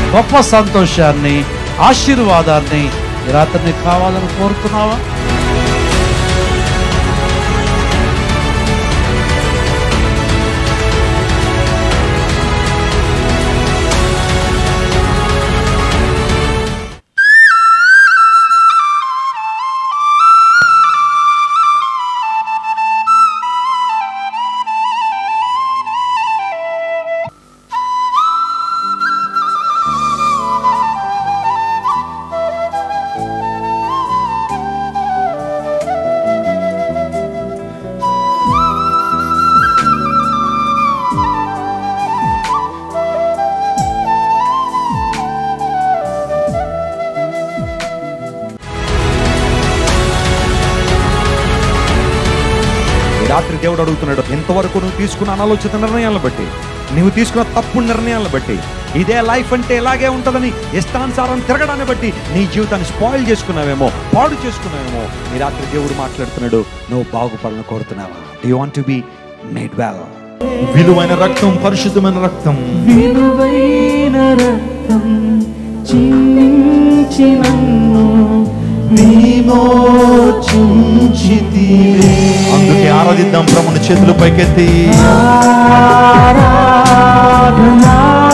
గొప్ప సంతోషాన్ని ఆశీర్వాదాన్ని ఈ రాత్రి నీకు కావాలని కోరుతున్నావా ఈ రాత్రి దేవుడు అడుగుతున్నాడు ఎంతవరకు నువ్వు తీసుకున్న అనాలోచిత నిర్ణయాలను బట్టి నువ్వు తీసుకున్న తప్పుడు నిర్ణయాలను బట్టి ఇదే లైఫ్ అంటే ఇలాగే ఉంటుందని ఇష్టానుసారం తిరగడాన్ని బట్టి నీ జీవితాన్ని స్పాయిల్ చేసుకున్నావేమో పాడు చేసుకున్నావేమో ఈ రాత్రి దేవుడు మాట్లాడుతున్నాడు నువ్వు బాగుపడాలని కోరుతున్నావా you want to be made well విలువైన రక్తం పరిశుద్ధమైన రక్తం విలువైన రక్తం చిందించి నన్ను విమోచించితివే. అందుకే ఆరాధిద్దాం ప్రభుని చేతులు పైకెత్తి ఆరాధనా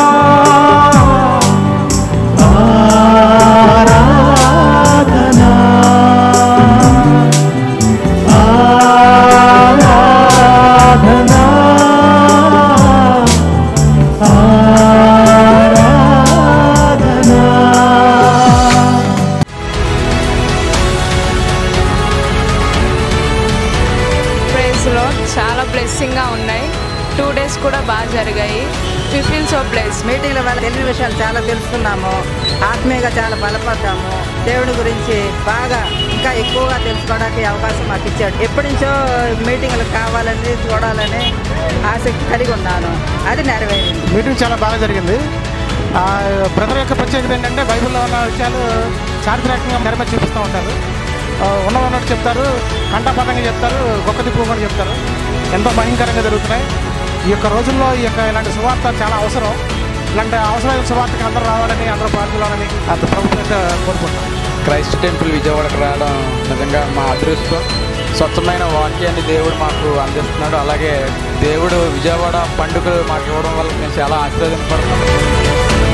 ఆరాధనా ఆరాధనా ఆరాధనా ప్రైజ్ లో చాలా బ్లెస్సింగ్ గా ఉన్నాయి టూ డేస్ కూడా బాగా జరిగాయి వి ఫీల్ సో బ్లెస్ మీటింగ్ల వల్ల తెలియని విషయాలు చాలా తెలుసుకున్నాము ఆత్మీయంగా చాలా బలపడ్డాము దేవుడి గురించి బాగా ఇంకా ఎక్కువగా తెలుసుకోవడానికి అవకాశం మాకు ఇచ్చాడు ఎప్పటి నుంచో మీటింగ్లు కావాలని చూడాలని ఆసక్తి కలిగి ఉన్నాను అది నెరవేరింది మీటింగ్ చాలా బాగా జరిగింది ఆ, బ్రదర్ యొక్క ప్రత్యేకత ఏంటంటే బైబిల్లో ఉన్న విషయాలు చారిత్రాత్మకంగా నెరవేర్చి చూపిస్తూ ఉంటారు ఆ, ఉన్న ఉన్నట్టు చెప్తారు కంఠపాతంగా చెప్తారు గొప్ప తిప్పు కూడా చెప్తారు ఎంతో భయంకరంగా జరుగుతున్నాయి ఈ యొక్క రోజుల్లో ఈ యొక్క ఇలాంటి సువార్త చాలా అవసరం ఇలాంటి అవసరమైన సువార్తకి అందరూ రావాలని అందరూ పాల్గొనాలని అంత ప్రభుత్వం కోరుకుంటున్నాం క్రైస్ట్ టెంపుల్ విజయవాడకు రావడం నిజంగా మా అదృష్టం స్వచ్ఛమైన వాక్యాన్ని దేవుడు మాకు అందిస్తున్నాడు అలాగే దేవుడు విజయవాడ పండుగ మాకు ఇవ్వడం వల్ల మేము చాలా ఆశీర్వదింపడుతున్నాం